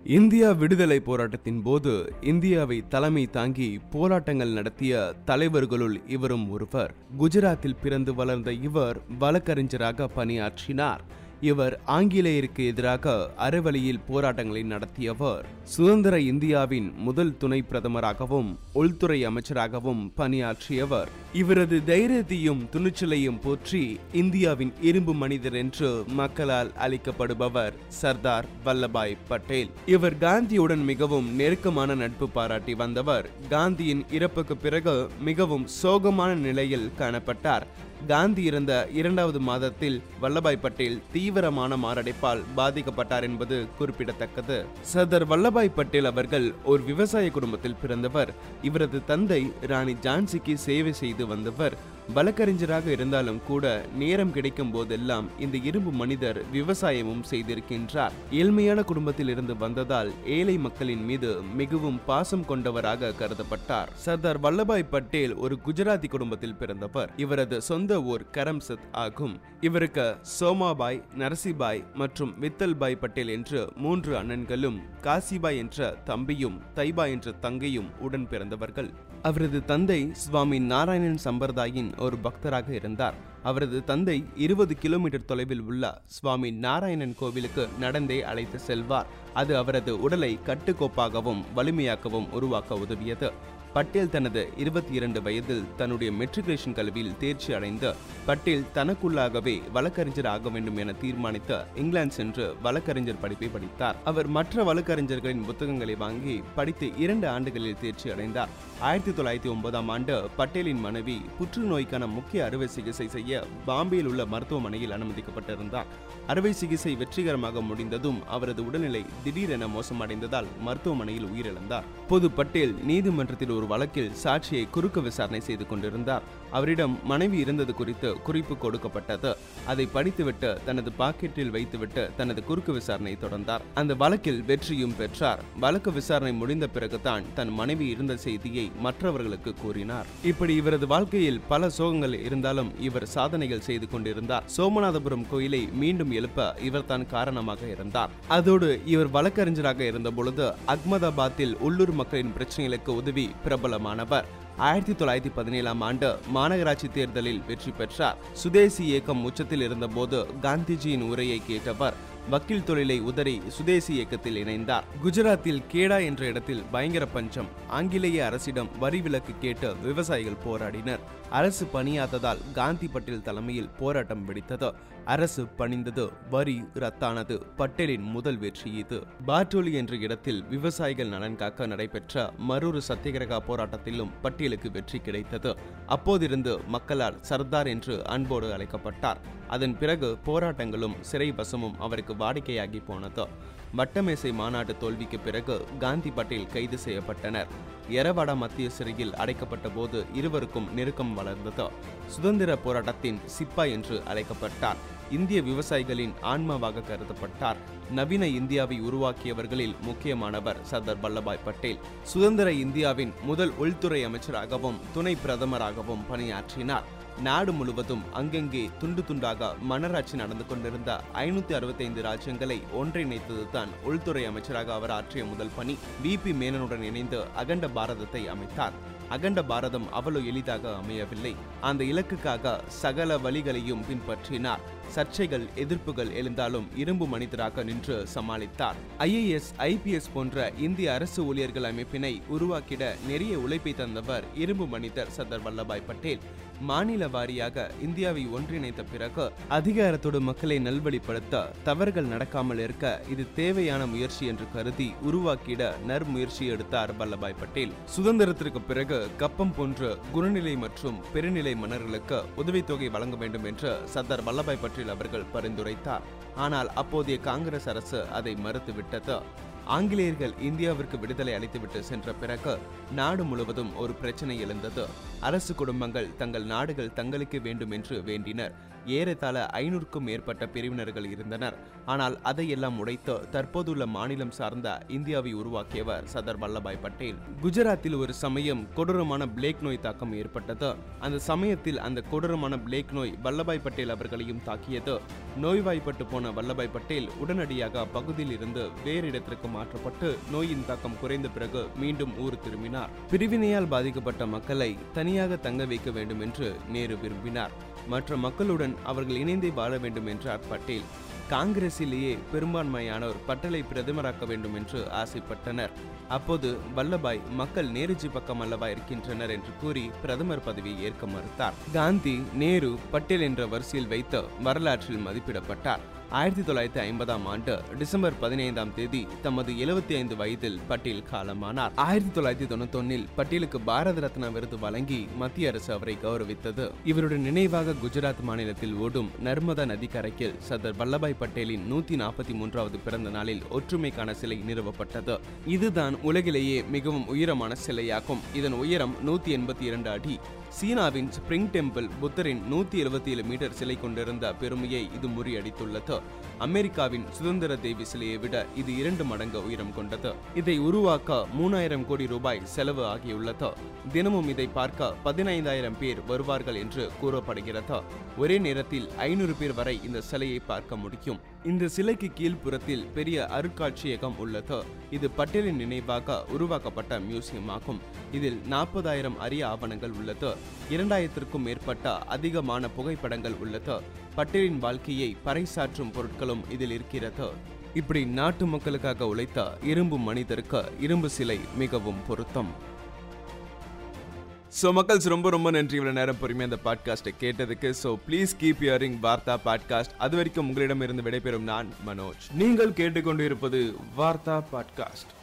India விடுதலை போராட்டத்தின் போது இந்தியாவை தலைமை தாங்கி போராட்டங்கள் நடத்திய தலைவர்களுள் இவரும் ஒருவர் குஜராத்தில் பிறந்து வளர்ந்த இவர் வழக்கறிஞராக பணியாற்றினார் இவர் ஆங்கிலேயருக்கு எதிராக அறவழியில் போராட்டங்களை நடத்தியவர் சுதந்திர இந்தியாவின் முதல் துணை பிரதமராகவும் உள்துறை அமைச்சராகவும் பணியாற்றியவர் இவரது தைரியத்தையும் துணிச்சலையும் போற்றி இந்தியாவின் இரும்பு மனிதர் என்று மக்களால் அழைக்கப்படுபவர் சர்தார் வல்லபாய் பட்டேல் இவர் காந்தியுடன் மிகவும் நெருக்கமான நட்பு பாராட்டி வந்தவர் காந்தியின் இறப்புக்கு பிறகு மிகவும் சோகமான நிலையில் காணப்பட்டார் காந்தி இறந்த இரண்டாவது மாதத்தில் வல்லபாய் பட்டேல் தீவிரமான மாரடைப்பால் பாதிக்கப்பட்டார் என்பது குறிப்பிடத்தக்கது சர்தார் வல்லபாய் பட்டேல் அவர்கள் ஒரு விவசாய குடும்பத்தில் பிறந்தவர் இவரது தந்தை ராணி ஜான்சிக்கு சேவை செய்து வந்தவர் வழக்கறிஞராக இருந்தாலும் கூட நேரம் கிடைக்கும் போதெல்லாம் இந்த இரும்பு மனிதர் விவசாயமும் செய்திருக்கின்றார் ஏழ்மையான குடும்பத்தில் இருந்து வந்ததால் ஏழை மக்களின் மீது மிகவும் பாசம் கொண்டவராக கருதப்பட்டார் சர்தார் வல்லபாய் பட்டேல் ஒரு குஜராத்தி குடும்பத்தில் பிறந்தவர் இவரது சொந்த ஊர் கரம்சத் ஆகும் இவருக்கு சோமாபாய் நரசிபாய் மற்றும் வித்தல்பாய் பட்டேல் என்று மூன்று அண்ணன்களும் காசிபாய் என்ற தம்பியும் தைபாய் என்ற தங்கையும் உடன் பிறந்தவர்கள் அவரது தந்தை சுவாமி நாராயணன் சம்பிரதாயின் ஒரு பக்தராக இருந்தார் அவரது தந்தை இருபது கிலோமீட்டர் தொலைவில் உள்ள சுவாமி நாராயணன் கோவிலுக்கு நடந்தே அழைத்து செல்வார் அது அவரது உடலை கட்டுக்கோப்பாகவும் வலிமையாக்கவும் உருவாக்க உதவியது பட்டேல் தனது இருபத்தி இரண்டு வயதில் தன்னுடைய மெட்ரிகுலேஷன் கல்வியில் தேர்ச்சி அடைந்து பட்டேல் தனக்குள்ளாகவே வழக்கறிஞர் ஆக வேண்டும் என தீர்மானித்து இங்கிலாந்து சென்று வழக்கறிஞர் படிப்பை படித்தார் அவர் மற்ற வழக்கறிஞர்களின் புத்தகங்களை வாங்கி படித்து இரண்டு ஆண்டுகளில் தேர்ச்சி அடைந்தார் ஆயிரத்தி தொள்ளாயிரத்தி ஒன்பதாம் ஆண்டு பட்டேலின் மனைவி புற்றுநோய்க்கான முக்கிய அறுவை சிகிச்சை செய்ய பாம்பேயில் உள்ள மருத்துவமனையில் அனுமதிக்கப்பட்டிருந்தார் அறுவை சிகிச்சை வெற்றிகரமாக முடிந்ததும் அவரது உடல்நிலை திடீரென மோசமடைந்ததால் மருத்துவமனையில் உயிரிழந்தார் பொது பட்டேல் நீதிமன்றத்தில் ஒரு வழக்கில் சாட்சியை குறுக்கு விசாரணை செய்து கொண்டிருந்தார் அவரிடம் மனைவி இருந்தது குறித்து குறிப்பு கொடுக்கப்பட்டது அதை படித்துவிட்டு தனது பாக்கெட்டில் வைத்துவிட்டு தனது குறுக்கு விசாரணையை தொடர்ந்தார் அந்த வழக்கில் வெற்றியும் பெற்றார் வழக்கு விசாரணை முடிந்த பிறகுதான் தன் மனைவி இருந்த செய்தியை மற்றவர்களுக்கு கூறினார் இப்படி இவரது வாழ்க்கையில் பல சோகங்கள் இருந்தாலும் இவர் சாதனைகள் செய்து கொண்டிருந்தார் சோமநாதபுரம் கோயிலை மீண்டும் எழுப்ப இவர் தான் காரணமாக இருந்தார் அதோடு இவர் வழக்கறிஞராக இருந்த பொழுது அக்மதாபாத்தில் உள்ளூர் மக்களின் பிரச்சனைகளுக்கு உதவி பிரபலமானவர் ஆயிரத்தி தொள்ளாயிரத்தி பதினேழாம் ஆண்டு மாநகராட்சி தேர்தலில் வெற்றி பெற்றார் சுதேசி இயக்கம் உச்சத்தில் இருந்தபோது காந்திஜியின் உரையை கேட்டவர் வக்கீல் தொழிலை உதறி சுதேசி இயக்கத்தில் இணைந்தார் குஜராத்தில் கேடா என்ற இடத்தில் பயங்கர பஞ்சம் ஆங்கிலேய அரசிடம் வரி விலக்கு கேட்டு விவசாயிகள் போராடினர் அரசு பணியாததால் காந்தி பட்டேல் தலைமையில் போராட்டம் வெடித்தது அரசு பணிந்தது வரி ரத்தானது பட்டேலின் முதல் வெற்றி இது பாட்டோலி என்ற இடத்தில் விவசாயிகள் நலன் காக்க நடைபெற்ற மற்றொரு சத்தியகிரகா போராட்டத்திலும் பட்டேலுக்கு வெற்றி கிடைத்தது அப்போதிருந்து மக்களால் சர்தார் என்று அன்போடு அழைக்கப்பட்டார் அதன் பிறகு போராட்டங்களும் சிறைவசமும் அவருக்கு வாடிக்கையாகி போனது வட்டமேசை மாநாட்டு தோல்விக்கு பிறகு காந்தி பட்டேல் கைது செய்யப்பட்டனர் எரவாடா மத்திய சிறையில் அடைக்கப்பட்ட போது இருவருக்கும் நெருக்கம் வளர்ந்தது சுதந்திர போராட்டத்தின் சிப்பா என்று அழைக்கப்பட்டார் இந்திய விவசாயிகளின் ஆன்மாவாக கருதப்பட்டார் நவீன இந்தியாவை உருவாக்கியவர்களில் முக்கியமானவர் சர்தார் வல்லபாய் பட்டேல் சுதந்திர இந்தியாவின் முதல் உள்துறை அமைச்சராகவும் துணை பிரதமராகவும் பணியாற்றினார் நாடு முழுவதும் அங்கங்கே துண்டு துண்டாக மன்னராட்சி நடந்து கொண்டிருந்த ஐநூத்தி அறுபத்தைந்து ராஜ்யங்களை ஒன்றிணைத்ததுதான் உள்துறை அமைச்சராக அவர் ஆற்றிய முதல் பணி வி பி மேனனுடன் இணைந்து அகண்ட பாரதத்தை அமைத்தார் அகண்ட பாரதம் அவ்வளவு எளிதாக அமையவில்லை அந்த இலக்குக்காக சகல வழிகளையும் பின்பற்றினார் சர்ச்சைகள் எதிர்ப்புகள் எழுந்தாலும் இரும்பு மனிதராக நின்று சமாளித்தார் ஐஏஎஸ் ஐபிஎஸ் போன்ற இந்திய அரசு ஊழியர்கள் அமைப்பினை உருவாக்கிட நிறைய உழைப்பை தந்தவர் இரும்பு மனிதர் சர்தார் வல்லபாய் பட்டேல் மாநில வாரியாக இந்தியாவை ஒன்றிணைத்த பிறகு அதிகாரத்தோடு மக்களை நல்வழிப்படுத்த தவறுகள் நடக்காமல் இருக்க இது தேவையான முயற்சி என்று கருதி உருவாக்கிட நற்முயற்சி எடுத்தார் வல்லபாய் பட்டேல் சுதந்திரத்திற்கு பிறகு கப்பம் போன்ற குணநிலை மற்றும் பெருநிலை மன்னர்களுக்கு உதவித்தொகை வழங்க வேண்டும் என்று சர்தார் வல்லபாய் பட்டேல் அவர்கள் பரிந்துரைத்தார் ஆனால் அப்போதைய காங்கிரஸ் அரசு அதை மறுத்துவிட்டது ஆங்கிலேயர்கள் இந்தியாவிற்கு விடுதலை அளித்துவிட்டு சென்ற பிறகு நாடு முழுவதும் ஒரு பிரச்சனை எழுந்தது அரசு குடும்பங்கள் தங்கள் நாடுகள் தங்களுக்கு வேண்டும் என்று வேண்டினர் ஏறத்தாழ ஐநூறுக்கும் மேற்பட்ட பிரிவினர்கள் இருந்தனர் ஆனால் அதையெல்லாம் உடைத்து தற்போதுள்ள மாநிலம் சார்ந்த இந்தியாவை உருவாக்கியவர் சர்தார் வல்லபாய் பட்டேல் குஜராத்தில் ஒரு சமயம் கொடூரமான பிளேக் நோய் தாக்கம் ஏற்பட்டது அந்த சமயத்தில் அந்த கொடூரமான பிளேக் நோய் வல்லபாய் பட்டேல் அவர்களையும் தாக்கியது நோய்வாய்ப்பட்டு போன வல்லபாய் பட்டேல் உடனடியாக அப்பகுதியில் இருந்து வேறு இடத்திற்கு மாற்றப்பட்டு நோயின் தாக்கம் குறைந்த பிறகு மீண்டும் ஊர் திரும்பினார் பிரிவினையால் பாதிக்கப்பட்ட மக்களை தனியாக தங்க வைக்க வேண்டும் என்று நேரு விரும்பினார் மற்ற மக்களுடன் அவர்கள் இணைந்தே வாழ வேண்டும் என்றார் பட்டேல் காங்கிரசிலேயே பெரும்பான்மையானோர் பட்டேலை பிரதமராக்க வேண்டும் என்று ஆசைப்பட்டனர் அப்போது வல்லபாய் மக்கள் நேருஜி பக்கம் அல்லவா இருக்கின்றனர் என்று கூறி பிரதமர் பதவியை ஏற்க மறுத்தார் காந்தி நேரு பட்டேல் என்ற வரிசையில் வைத்து வரலாற்றில் மதிப்பிடப்பட்டார் ஆயிரத்தி தொள்ளாயிரத்தி ஐம்பதாம் ஆண்டு டிசம்பர் பதினைந்தாம் தேதி தமது எழுபத்தி ஐந்து வயதில் பட்டேல் காலமானார் ஆயிரத்தி தொள்ளாயிரத்தி தொண்ணூத்தொன்னில் பட்டேலுக்கு பாரத ரத்னா விருது வழங்கி மத்திய அரசு அவரை கௌரவித்தது இவருடைய நினைவாக குஜராத் மாநிலத்தில் ஓடும் நர்மதா நதிக்கரைக்கில் சர்தார் வல்லபாய் பட்டேலின் நூத்தி நாற்பத்தி மூன்றாவது பிறந்த நாளில் ஒற்றுமைக்கான சிலை நிறுவப்பட்டது இதுதான் உலகிலேயே மிகவும் உயரமான சிலையாகும் இதன் உயரம் நூத்தி எண்பத்தி இரண்டு அடி சீனாவின் ஸ்பிரிங் டெம்பிள் புத்தரின் நூத்தி எழுபத்தி ஏழு மீட்டர் சிலை கொண்டிருந்த பெருமையை இது முறியடித்துள்ளது அமெரிக்காவின் சுதந்திர தேவி சிலையை விட இது இரண்டு மடங்கு உயரம் கொண்டது இதை உருவாக்க மூணாயிரம் கோடி ரூபாய் செலவு ஆகியுள்ளது தினமும் இதை பார்க்க பதினைந்தாயிரம் பேர் வருவார்கள் என்று கூறப்படுகிறது ஒரே நேரத்தில் ஐநூறு பேர் வரை இந்த சிலையை பார்க்க முடியும் இந்த சிலைக்கு கீழ்ப்புறத்தில் பெரிய அருட்காட்சியகம் உள்ளது இது பட்டேலின் நினைவாக உருவாக்கப்பட்ட மியூசியம் ஆகும் இதில் நாற்பதாயிரம் அரிய ஆவணங்கள் உள்ளது இரண்டாயிரத்திற்கும் மேற்பட்ட அதிகமான புகைப்படங்கள் உள்ளது பட்டேலின் வாழ்க்கையை பறைசாற்றும் பொருட்களும் இதில் இருக்கிறது இப்படி நாட்டு மக்களுக்காக உழைத்த இரும்பு மனிதருக்கு இரும்பு சிலை மிகவும் பொருத்தம் ஸோ மக்கள்ஸ் ரொம்ப ரொம்ப நன்றி இவ்வளோ நேரம் பொறுமையாக அந்த பாட்காஸ்ட்டை கேட்டதுக்கு ஸோ ப்ளீஸ் கீப் யரிங் வார்த்தா பாட்காஸ்ட் அது வரைக்கும் உங்களிடமிருந்து விடைபெறும் நான் மனோஜ் நீங்கள் கேட்டுக்கொண்டு இருப்பது வார்த்தா பாட்காஸ்ட்